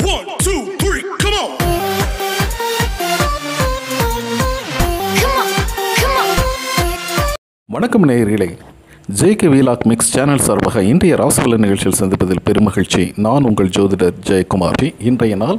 One, two, three, come on. Come on, come on. வணக்கம் நேயர்களே JK vlog mix channel சார்பாக இன்றைய ராசிபல நிகழ்ச்சியில் சந்திப்பதில் பெருமகிழ்ச்சி நான் உங்கள் ஜோதிடர் ஜெயக்குமார் பி. இன்றைய நாள்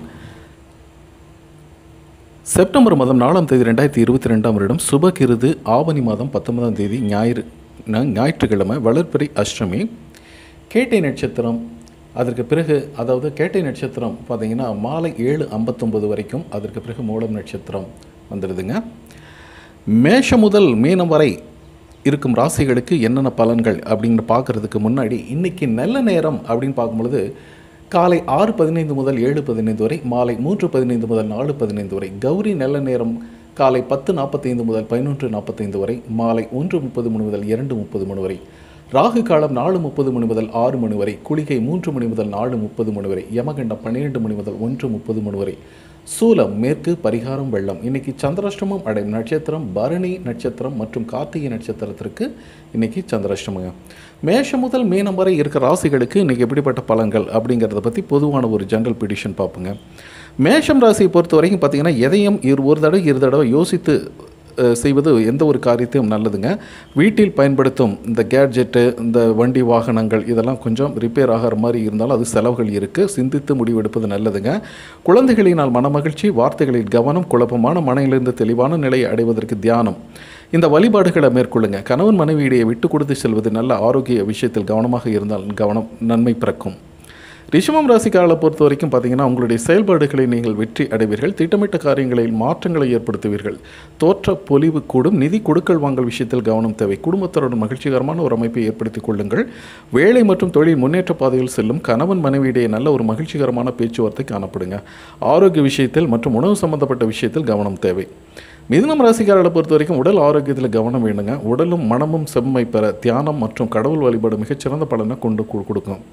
செப்டம்பர் மாதம் நாலாம் தேதி ரெண்டாயிரத்தி இருபத்தி ரெண்டாம் வருடம் சுபகிருது ஆவணி மாதம் பத்தொன்பதாம் தேதி ஞாயிறு ஞா- ஞாயிற்றுக்கிழமை வளர்பிறை அஷ்டமி கேட்டை நட்சத்திரம் அதற்கு பிறகு அதாவது கேட்டை நட்சத்திரம் பார்த்தீங்கன்னா மாலை ஏழு ஐம்பத்தொம்பது வரைக்கும் அதற்கு பிறகு மூலம் நட்சத்திரம் வந்துடுதுங்க மேஷம் முதல் மீனம் வரை இருக்கும் ராசிகளுக்கு என்னென்ன பலன்கள் அப்படின்னு பார்க்குறதுக்கு முன்னாடி இன்றைக்கி நல்ல நேரம் அப்படின்னு பார்க்கும்பொழுது காலை ஆறு பதினைந்து முதல் ஏழு பதினைந்து வரை மாலை மூன்று பதினைந்து முதல் நாலு பதினைந்து வரை கௌரி நல்ல நேரம் காலை பத்து நாற்பத்தைந்து முதல் பதினொன்று நாற்பத்தைந்து வரை மாலை ஒன்று முப்பது மணி முதல் இரண்டு முப்பது மணி வரை ராகு காலம் நாலு முப்பது மணி முதல் ஆறு மணி வரை குளிகை மூன்று மணி முதல் நாலு முப்பது மணி வரை யமகண்டம் பன்னிரெண்டு மணி முதல் ஒன்று முப்பது மணி வரை சூலம் மேற்கு பரிகாரம் வெள்ளம் இன்னைக்கு சந்திராஷ்டமம் அடையும் நட்சத்திரம் பரணி நட்சத்திரம் மற்றும் கார்த்திகை நட்சத்திரத்திற்கு இன்னைக்கு சந்திராஷ்டமங்க மேஷம் முதல் மீனம் வரை இருக்கிற ராசிகளுக்கு இன்னைக்கு எப்படிப்பட்ட பலன்கள் அப்படிங்கிறத பற்றி பொதுவான ஒரு ஜென்ரல் பிடிஷன் பார்ப்போங்க மேஷம் ராசியை பொறுத்த வரைக்கும் பார்த்தீங்கன்னா எதையும் இரு ஒரு தடவை இரு தடவை யோசித்து அஹ், செய்வது எந்த ஒரு காரியத்தையும் நல்லதுங்க வீட்டில் பயன்படுத்தும் இந்த கேட்ஜெட்டு இந்த வண்டி வாகனங்கள் இதெல்லாம் கொஞ்சம் ரிப்பேர் ஆகிற மாதிரி இருந்தாலும் அது செலவுகள் இருக்குது சிந்தித்து முடிவெடுப்பது நல்லதுங்க குழந்தைகளினால் மனமகிழ்ச்சி வார்த்தைகளில் கவனம் குழப்பமான மனையிலிருந்து தெளிவான நிலையை அடைவதற்கு தியானம் இந்த வழிபாடுகளை மேற்கொள்ளுங்க கணவன் மனைவியிடையே விட்டு கொடுத்து செல்வது நல்ல ஆரோக்கிய விஷயத்தில் கவனமாக இருந்தால் கவனம் நன்மை பிறக்கும் ரிஷபம் ராசிக்காரர்களை பொறுத்த வரைக்கும் பார்த்தீங்கன்னா உங்களுடைய செயல்பாடுகளை நீங்கள் வெற்றி அடைவீர்கள் திட்டமிட்ட காரியங்களில் மாற்றங்களை ஏற்படுத்துவீர்கள் தோற்ற பொலிவு கூடும் நிதி கொடுக்கல் வாங்கல் விஷயத்தில் கவனம் தேவை குடும்பத்தருடன் மகிழ்ச்சிகரமான ஒரு அமைப்பை ஏற்படுத்திக் கொள்ளுங்கள் வேலை மற்றும் தொழில் முன்னேற்ற பாதையில் செல்லும் கணவன் மனைவியிடையே நல்ல ஒரு மகிழ்ச்சிகரமான பேச்சுவார்த்தை காணப்படுங்க ஆரோக்கிய விஷயத்தில் மற்றும் உணவு சம்பந்தப்பட்ட விஷயத்தில் கவனம் தேவை மிதுனம் ராசிக்காரர்களை பொறுத்த வரைக்கும் உடல் ஆரோக்கியத்தில் கவனம் வேணுங்க உடலும் மனமும் செம்மை பெற தியானம் மற்றும் கடவுள் வழிபாடு மிகச்சிறந்த பலனை கொண்டு கு- கொடுக்கும்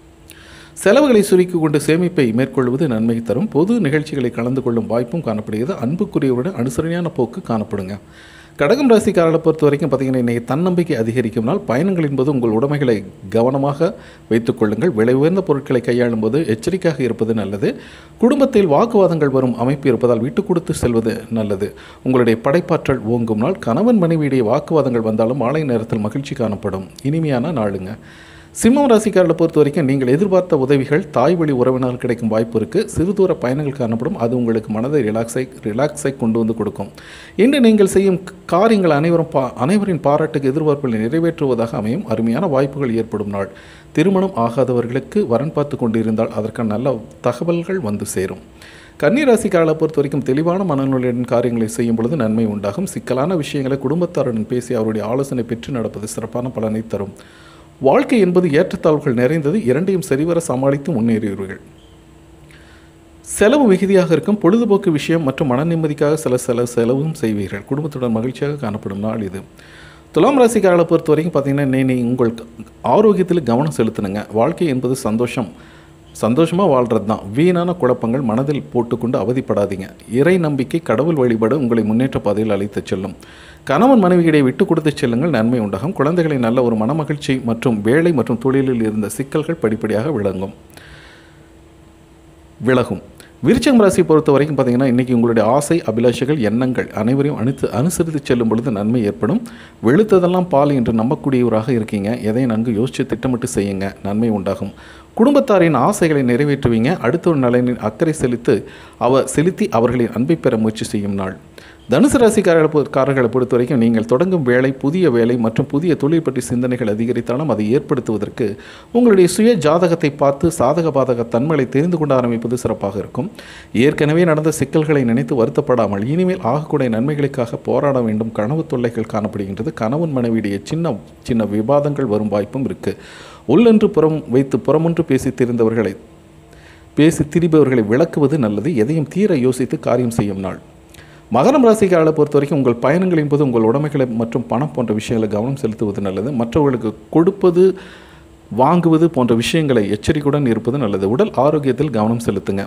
செலவுகளை சுருக்கிக் கொண்டு சேமிப்பை மேற்கொள்வது நன்மை தரும் பொது நிகழ்ச்சிகளை கலந்து கொள்ளும் வாய்ப்பும் காணப்படுகிறது அன்புக்குரியவருடன் அனுசரணையான போக்கு காணப்படுங்க கடகம் ராசிக்காரர்களை பொறுத்த வரைக்கும் பார்த்தீங்கன்னா இன்றைக்கி தன்னம்பிக்கை அதிகரிக்கும் நாள் பயணங்கள் என்பது உங்கள் உடைமைகளை கவனமாக வைத்துக் கொள்ளுங்கள் விலை உயர்ந்த பொருட்களை கையாளும் போது எச்சரிக்கையாக இருப்பது நல்லது குடும்பத்தில் வாக்குவாதங்கள் வரும் அமைப்பு இருப்பதால் விட்டு கொடுத்து செல்வது நல்லது உங்களுடைய படைப்பாற்றல் ஓங்கும் நாள் கணவன் மனைவியிடையே வாக்குவாதங்கள் வந்தாலும் மாலை நேரத்தில் மகிழ்ச்சி காணப்படும் இனிமையான நாளுங்க சிம்மம் ராசிக்காரர்களை பொறுத்த வரைக்கும் நீங்கள் எதிர்பார்த்த உதவிகள் தாய் வழி உறவினால் கிடைக்கும் வாய்ப்பு இருக்குது சிறு தூர பயணங்கள் காணப்படும் அது உங்களுக்கு மனதை ரிலாக்ஸை ரிலாக்ஸை கொண்டு வந்து கொடுக்கும் இன்று நீங்கள் செய்யும் காரியங்கள் அனைவரும் பா அனைவரின் பாராட்டுக்கு எதிர்பார்ப்புகளை நிறைவேற்றுவதாக அமையும் அருமையான வாய்ப்புகள் ஏற்படும் நாள் திருமணம் ஆகாதவர்களுக்கு வரன் பார்த்து கொண்டிருந்தால் அதற்கான நல்ல தகவல்கள் வந்து சேரும் கன்னிராசிக்காரர்களை பொறுத்த வரைக்கும் தெளிவான மனநிலையுடன் காரியங்களை செய்யும் பொழுது நன்மை உண்டாகும் சிக்கலான விஷயங்களை குடும்பத்தாருடன் பேசி அவருடைய ஆலோசனை பெற்று நடப்பது சிறப்பான பலனை தரும் வாழ்க்கை என்பது ஏற்றத்தாழ்வுகள் நிறைந்தது இரண்டையும் சரிவர சமாளித்து முன்னேறுவீர்கள் செலவு மிகுதியாக இருக்கும் பொழுதுபோக்கு விஷயம் மற்றும் மன நிம்மதிக்காக சில சில செலவும் செய்வீர்கள் குடும்பத்துடன் மகிழ்ச்சியாக காணப்படும் நாள் இது துலாம் ராசிக்காரர்களை பொறுத்த வரைக்கும் பார்த்தீங்கன்னா நீ நீ உங்கள் ஆரோக்கியத்தில் கவனம் செலுத்தணுங்க வாழ்க்கை என்பது சந்தோஷம் சந்தோஷமாக வாழ்கிறது தான் வீணான குழப்பங்கள் மனதில் போட்டுக்கொண்டு அவதிப்படாதீங்க இறை நம்பிக்கை கடவுள் வழிபாடு உங்களை முன்னேற்ற பாதையில் அழைத்துச் செல்லும் கணவன் மனைவியிடையே விட்டு கொடுத்து செல்லுங்கள் நன்மை உண்டாகும் குழந்தைகளை நல்ல ஒரு மனமகிழ்ச்சி மற்றும் வேலை மற்றும் தொழிலில் இருந்த சிக்கல்கள் படிப்படியாக விளங்கும் விலகும் விருச்சகம் ராசியை பொறுத்த வரைக்கும் பார்த்தீங்கன்னா இன்றைக்கி உங்களுடைய ஆசை அபிலாஷைகள் எண்ணங்கள் அனைவரையும் அனுத்து அனுசரித்து செல்லும் பொழுது நன்மை ஏற்படும் வெளுத்ததெல்லாம் பால் என்று நம்பக்கூடியவராக இருக்கீங்க எதையும் நன்கு யோசித்து திட்டமிட்டு செய்யுங்க நன்மை உண்டாகும் குடும்பத்தாரின் ஆசைகளை நிறைவேற்றுவீங்க அடுத்த ஒரு நலனின் அக்கறை செலுத்து அவ செலுத்தி அவர்களின் அன்பை பெற முயற்சி செய்யும் நாள் தனுசு ராசிக்காரர்களை பொ- காரர்களை பொறுத்த வரைக்கும் நீங்கள் தொடங்கும் வேலை புதிய வேலை மற்றும் புதிய தொழில் பற்றி சிந்தனைகள் அதிகரித்தாலும் அதை ஏற்படுத்துவதற்கு உங்களுடைய சுய ஜாதகத்தை பார்த்து சாதக பாதக தன்மைகளை தெரிந்து கொண்டு ஆரம்பிப்பது சிறப்பாக இருக்கும் ஏற்கனவே நடந்த சிக்கல்களை நினைத்து வருத்தப்படாமல் இனிமேல் ஆகக்கூடிய நன்மைகளுக்காக போராட வேண்டும் கனவு தொல்லைகள் காணப்படுகின்றது கணவன் மனைவியிடையே சின்ன சின்ன விவாதங்கள் வரும் வாய்ப்பும் இருக்கு உள்ளென்று புறம் வைத்து புறமொன்று பேசி தெரிந்தவர்களை பேசி திரிபவர்களை விளக்குவது நல்லது எதையும் தீர யோசித்து காரியம் செய்யும் நாள் மகரம் ராசிக்காரர்களை பொறுத்த வரைக்கும் உங்கள் பயணங்களின் போது உங்கள் உடைமைகளை மற்றும் பணம் போன்ற விஷயங்களை கவனம் செலுத்துவது நல்லது மற்றவர்களுக்கு கொடுப்பது வாங்குவது போன்ற விஷயங்களை எச்சரிக்கையுடன் இருப்பது நல்லது உடல் ஆரோக்கியத்தில் கவனம் செலுத்துங்க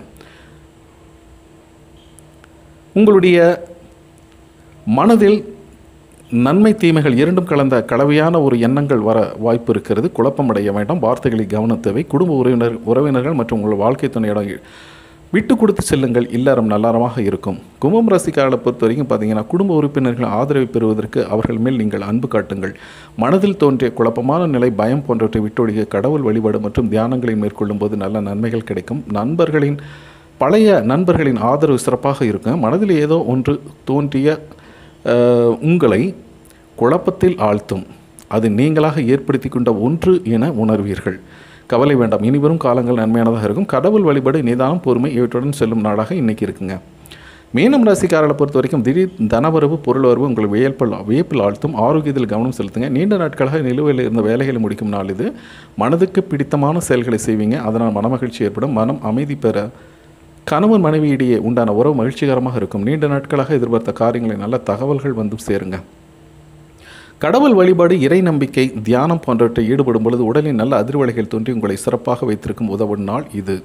உங்களுடைய மனதில் நன்மை தீமைகள் இரண்டும் கலந்த கலவையான ஒரு எண்ணங்கள் வர வாய்ப்பு இருக்கிறது குழப்பமடைய வேண்டாம் வார்த்தைகளில் கவனம் தேவை குடும்ப உறவினர் உறவினர்கள் மற்றும் உங்கள் வாழ்க்கை துணையோட விட்டு கொடுத்து செல்லுங்கள் இல்லறம் நல்லாரமாக இருக்கும் கும்பம் ராசிக்காரர்களை பொறுத்த வரைக்கும் பார்த்தீங்கன்னா குடும்ப உறுப்பினர்கள் ஆதரவை பெறுவதற்கு அவர்கள் மேல் நீங்கள் அன்பு காட்டுங்கள் மனதில் தோன்றிய குழப்பமான நிலை பயம் போன்றவற்றை விட்டொழிக கடவுள் வழிபாடு மற்றும் தியானங்களை மேற்கொள்ளும் போது நல்ல நன்மைகள் கிடைக்கும் நண்பர்களின் பழைய நண்பர்களின் ஆதரவு சிறப்பாக இருக்கும் மனதில் ஏதோ ஒன்று தோன்றிய அஹ், உங்களை குழப்பத்தில் ஆழ்த்தும் அது நீங்களாக ஏற்படுத்தி கொண்ட ஒன்று என உணர்வீர்கள் கவலை வேண்டாம் இனிவரும் காலங்கள் நன்மையானதாக இருக்கும் கடவுள் வழிபாடு நிதானம் பொறுமை இவற்றுடன் செல்லும் நாளாக இன்னைக்கு இருக்குங்க மீனம் ராசிக்காரர்களை பொறுத்த வரைக்கும் திடீர் தனவரவு பொருள் வரவு உங்கள் வியப்பில் வியப்பில் ஆழ்த்தும் ஆரோக்கியத்தில் கவனம் செலுத்துங்க நீண்ட நாட்களாக நிலுவையில் இருந்த வேலைகளை முடிக்கும் நாள் இது மனதுக்கு பிடித்தமான செயல்களை செய்வீங்க அதனால் மனமகிழ்ச்சி ஏற்படும் மனம் அமைதி பெற கணவன் மனைவி இடையே உண்டான உறவு மகிழ்ச்சிகரமாக இருக்கும் நீண்ட நாட்களாக எதிர்பார்த்த காரியங்களை நல்ல தகவல்கள் வந்து சேருங்க கடவுள் வழிபாடு இறை நம்பிக்கை தியானம் போன்றவற்றை ஈடுபடும் பொழுது உடலின் நல்ல அதிர்வலைகள் தோன்றி உங்களை சிறப்பாக வைத்திருக்கும் உதவும் நாள் இது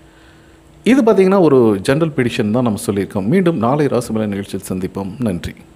இது பார்த்திங்கன்னா ஒரு ஜென்ரல் பிடிஷன் தான் நம்ம சொல்லியிருக்கோம் மீண்டும் நாளை ராசிமலை நிகழ்ச்சியில் சந்திப்போம் நன்றி